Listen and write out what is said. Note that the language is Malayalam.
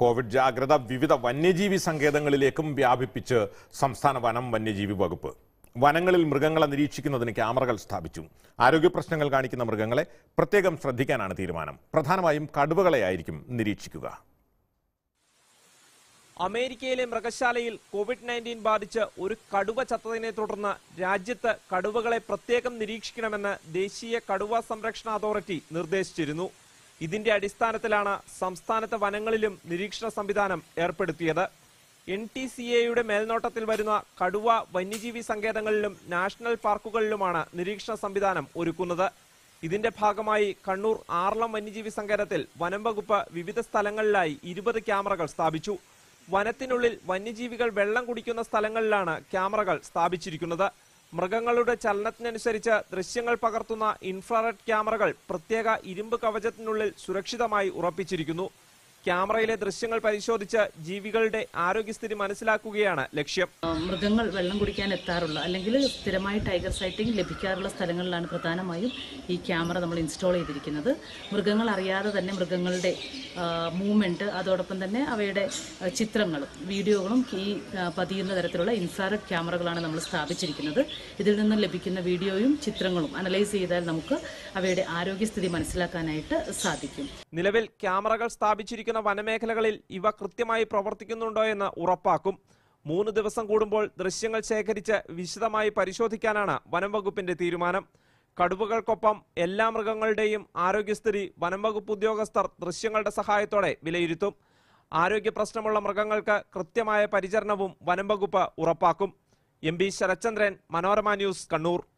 കോവിഡ് ജാഗ്രത വിവിധ വന്യജീവി സങ്കേതങ്ങളിലേക്കും വ്യാപിപ്പിച്ച് സംസ്ഥാന വനം വന്യജീവി വകുപ്പ് വനങ്ങളിൽ മൃഗങ്ങളെ നിരീക്ഷിക്കുന്നതിന് ക്യാമറകൾ സ്ഥാപിച്ചു ആരോഗ്യ പ്രശ്നങ്ങൾ കാണിക്കുന്ന മൃഗങ്ങളെ പ്രത്യേകം ശ്രദ്ധിക്കാനാണ് തീരുമാനം പ്രധാനമായും കടുവകളെയായിരിക്കും നിരീക്ഷിക്കുക അമേരിക്കയിലെ മൃഗശാലയിൽ കോവിഡ് നയൻറ്റീൻ ബാധിച്ച് ഒരു കടുവ ചത്തതിനെ തുടർന്ന് രാജ്യത്ത് കടുവകളെ പ്രത്യേകം നിരീക്ഷിക്കണമെന്ന് ദേശീയ കടുവ സംരക്ഷണ അതോറിറ്റി നിർദ്ദേശിച്ചിരുന്നു ഇതിന്റെ അടിസ്ഥാനത്തിലാണ് സംസ്ഥാനത്തെ വനങ്ങളിലും നിരീക്ഷണ സംവിധാനം ഏർപ്പെടുത്തിയത് എൻ ടി സി എയുടെ മേൽനോട്ടത്തിൽ വരുന്ന കടുവ വന്യജീവി സങ്കേതങ്ങളിലും നാഷണൽ പാർക്കുകളിലുമാണ് നിരീക്ഷണ സംവിധാനം ഒരുക്കുന്നത് ഇതിന്റെ ഭാഗമായി കണ്ണൂർ ആർളം വന്യജീവി സങ്കേതത്തിൽ വനം വകുപ്പ് വിവിധ സ്ഥലങ്ങളിലായി ഇരുപത് ക്യാമറകൾ സ്ഥാപിച്ചു വനത്തിനുള്ളിൽ വന്യജീവികൾ വെള്ളം കുടിക്കുന്ന സ്ഥലങ്ങളിലാണ് ക്യാമറകൾ സ്ഥാപിച്ചിരിക്കുന്നത് മൃഗങ്ങളുടെ ചലനത്തിനനുസരിച്ച് ദൃശ്യങ്ങൾ പകർത്തുന്ന ഇൻഫ്രാറെഡ് ക്യാമറകൾ പ്രത്യേക ഇരുമ്പ് കവചത്തിനുള്ളിൽ സുരക്ഷിതമായി ഉറപ്പിച്ചിരിക്കുന്നു ക്യാമറയിലെ ദൃശ്യങ്ങൾ പരിശോധിച്ച് ജീവികളുടെ ആരോഗ്യസ്ഥിതി മനസ്സിലാക്കുകയാണ് ലക്ഷ്യം മൃഗങ്ങൾ വെള്ളം കുടിക്കാൻ എത്താറുള്ള അല്ലെങ്കിൽ സ്ഥിരമായി ടൈഗർ സൈറ്റിംഗ് ലഭിക്കാറുള്ള സ്ഥലങ്ങളിലാണ് പ്രധാനമായും ഈ ക്യാമറ നമ്മൾ ഇൻസ്റ്റാൾ ചെയ്തിരിക്കുന്നത് മൃഗങ്ങൾ അറിയാതെ തന്നെ മൃഗങ്ങളുടെ മൂവ്മെൻറ്റ് അതോടൊപ്പം തന്നെ അവയുടെ ആ, ചിത്രങ്ങളും വീഡിയോകളും ഈ ആ, പതിയുന്ന തരത്തിലുള്ള ഇൻഫ്രാറെഡ് ക്യാമറകളാണ് നമ്മൾ സ്ഥാപിച്ചിരിക്കുന്നത് ഇതിൽ നിന്നും ലഭിക്കുന്ന വീഡിയോയും ചിത്രങ്ങളും അനലൈസ് ചെയ്താൽ നമുക്ക് അവയുടെ ആരോഗ്യസ്ഥിതി മനസ്സിലാക്കാനായിട്ട് സാധിക്കും നിലവിൽ ക്യാമറകൾ സ്ഥാപിച്ചിരിക്കുന്ന വനമേഖലകളിൽ ഇവ കൃത്യമായി പ്രവർത്തിക്കുന്നുണ്ടോ എന്ന് ഉറപ്പാക്കും മൂന്ന് ദിവസം കൂടുമ്പോൾ ദൃശ്യങ്ങൾ ശേഖരിച്ച് വിശദമായി പരിശോധിക്കാനാണ് വനം വകുപ്പിന്റെ തീരുമാനം കടുവകൾക്കൊപ്പം എല്ലാ മൃഗങ്ങളുടെയും ആരോഗ്യസ്ഥിതി വനം വകുപ്പ് ഉദ്യോഗസ്ഥർ ദൃശ്യങ്ങളുടെ സഹായത്തോടെ വിലയിരുത്തും ആരോഗ്യ പ്രശ്നമുള്ള മൃഗങ്ങൾക്ക് കൃത്യമായ പരിചരണവും വനം വകുപ്പ് ഉറപ്പാക്കും M P Sarathchandran Manorama News Kannur